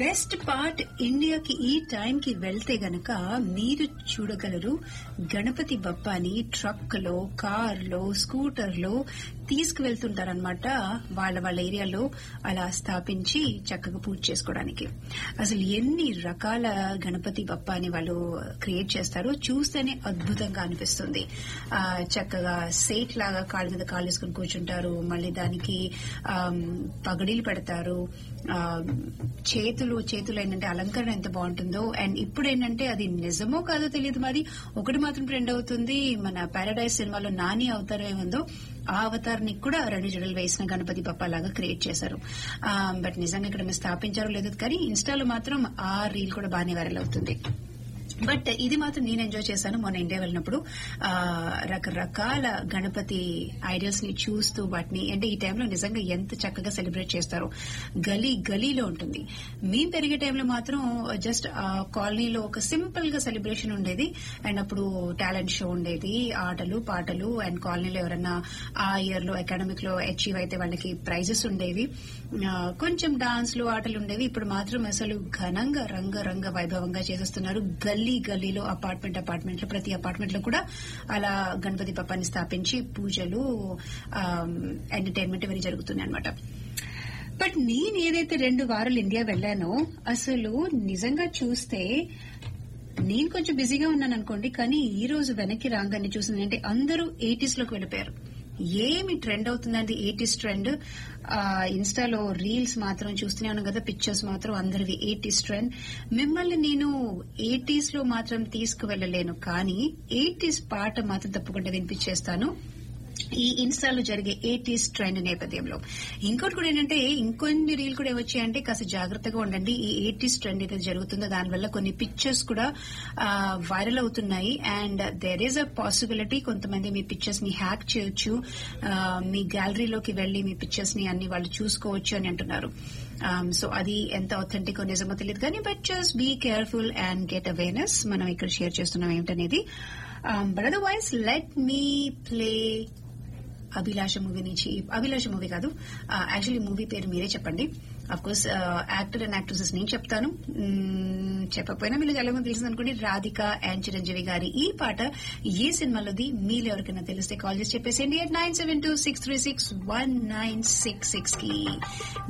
best part ఇండియాకి ఈ time కి వెళ్తే గనక మీరు చూడగలరు గణపతి బప్పాని ట్రక్ లో కార్ లో స్కూటర్ లో తీసుకువెళ్తుంటారనమాట వాళ్ళ వాళ్ళ ఏరియాలో అలా స్థాపించి చక్కగా పూజ చేసుకోవడానికి అసలు ఎన్ని రకాల గణపతి బప్పాని వాళ్ళు క్రియేట్ చేస్తారో చూస్తేనే అద్భుతంగా అనిపిస్తుంది ఆ, చక్కగా సేట్ లాగా కాళ్ళ మీద కాళ్ళు వేసుకుని కూర్చుంటారు మళ్ళీ దానికి ఆమ్, పగడీలు పెడతారు ఆ, చేతులు చేతులు ఏంటంటే అలంకరణ ఎంత బాగుంటుందో అండ్ ఇప్పుడు ఏంటంటే అది నిజమో కాదో తెలియదు మరి ఒకటి మాత్రం ట్రెండ్ అవుతుంది మన పారాడైజ్ సినిమాలో నాని అవతారం ఏముందో ఆ అవతారానికి కూడా రెండు జడలు వేసిన గణపతి బప్ప లాగా క్రియేట్ చేశారు బట్ నిజంగా ఇక్కడ మీరు స్థాపించారో లేదో కానీ ఇన్స్టాలో మాత్రం ఆ రీల్ కూడా బాగానే వైరల్ అవుతుంది బట్ ఇది మాత్రం నేను ఎంజాయ్ చేశాను మొన్న ఇండియా వెళ్ళినప్పుడు ఆ, రకరకాల గణపతి ఐడియాస్ ని చూస్తూ వాటిని అంటే ఈ టైంలో నిజంగా ఎంత చక్కగా సెలబ్రేట్ చేస్తారో గలీ గలీలో ఉంటుంది మేము పెరిగే టైంలో మాత్రం జస్ట్ కాలనీలో ఒక సింపుల్ గా సెలబ్రేషన్ ఉండేది అండ్ అప్పుడు టాలెంట్ షో ఉండేది ఆటలు పాటలు అండ్ కాలనీలో ఎవరన్నా ఆ ఇయర్ లో అకాడమిక్ లో అచీవ్ అయితే వాళ్ళకి ప్రైజెస్ ఉండేవి ఆ, కొంచెం డాన్స్లు ఆటలు ఉండేవి ఇప్పుడు మాత్రం అసలు ఘనంగా రంగ రంగ వైభవంగా చేసేస్తున్నారు గల్లీ గల్లీలో అపార్ట్మెంట్ అపార్ట్మెంట్ లో ప్రతి అపార్ట్మెంట్ లో కూడా అలా గణపతి పప్పాన్ని స్థాపించి పూజలు ఎంటర్టైన్మెంట్ ఇవన్నీ జరుగుతున్నాయి అనమాట బట్ నేను ఏదైతే రెండు వారాలు ఇండియా వెళ్ళానో అసలు నిజంగా చూస్తే నేను కొంచెం బిజీగా ఉన్నాను అనుకోండి కానీ ఈ రోజు వెనక్కి రాగానే చూసింది అంటే అందరూ ఎయిటీస్ లోకి వెళ్ళిపోయారు ఏమి ట్రెండ్ అవుతుందండి ఎయిటీస్ ట్రెండ్ ఇన్స్టాలో రీల్స్ మాత్రం చూస్తూనే ఉన్నాం కదా పిక్చర్స్ మాత్రం అందరివి ఎయిటీస్ ట్రెండ్ మిమ్మల్ని నేను ఎయిటీస్ లో మాత్రం తీసుకువెళ్ళలేను కానీ ఎయిటీస్ పాట మాత్రం తప్పకుండా వినిపించేస్తాను ఈ ఇన్స్టాలో జరిగే ఎయిటీస్ ట్రెండ్ నేపథ్యంలో ఇంకోటి కూడా ఏంటంటే ఇంకొన్ని రీల్ కూడా ఏమొచ్చాయంటే కాస్త జాగ్రత్తగా ఉండండి ఈ ఎయిటీస్ ట్రెండ్ ఏదైతే జరుగుతుందో దానివల్ల కొన్ని పిక్చర్స్ కూడా వైరల్ అవుతున్నాయి and there is a possibility కొంతమంది మీ పిక్చర్స్ ని హ్యాక్ చేయొచ్చు ఆ, మీ గ్యాలరీలోకి వెళ్లి మీ పిక్చర్స్ ని అన్ని వాళ్ళు చూసుకోవచ్చు అని అంటున్నారు సో అది ఎంత అథెంటిక్ నిజమో తెలియదు కానీ but just be careful and get awareness మనం ఇక్కడ షేర్ చేస్తున్నాం ఏమిటనేది but otherwise let me play Abhilasha movie నుంచి అభిలాష మూవీ కాదు యాక్చువల్లీ మూవీ పేరు మీరే చెప్పండి of course actor and actresses నేను చెప్తాను మ్మ్, చెప్పకపోయినా మీరు చాలా మంది తెలిసింది అనుకోండి రాధిక అండ్ చిరంజీవి గారి ఈ పాట ఏ సినిమాలోది మీరు ఎవరికైనా తెలిస్తే కాల్ చేసి చెప్పేసేయండి eight nine seven two six three six one nine six six కి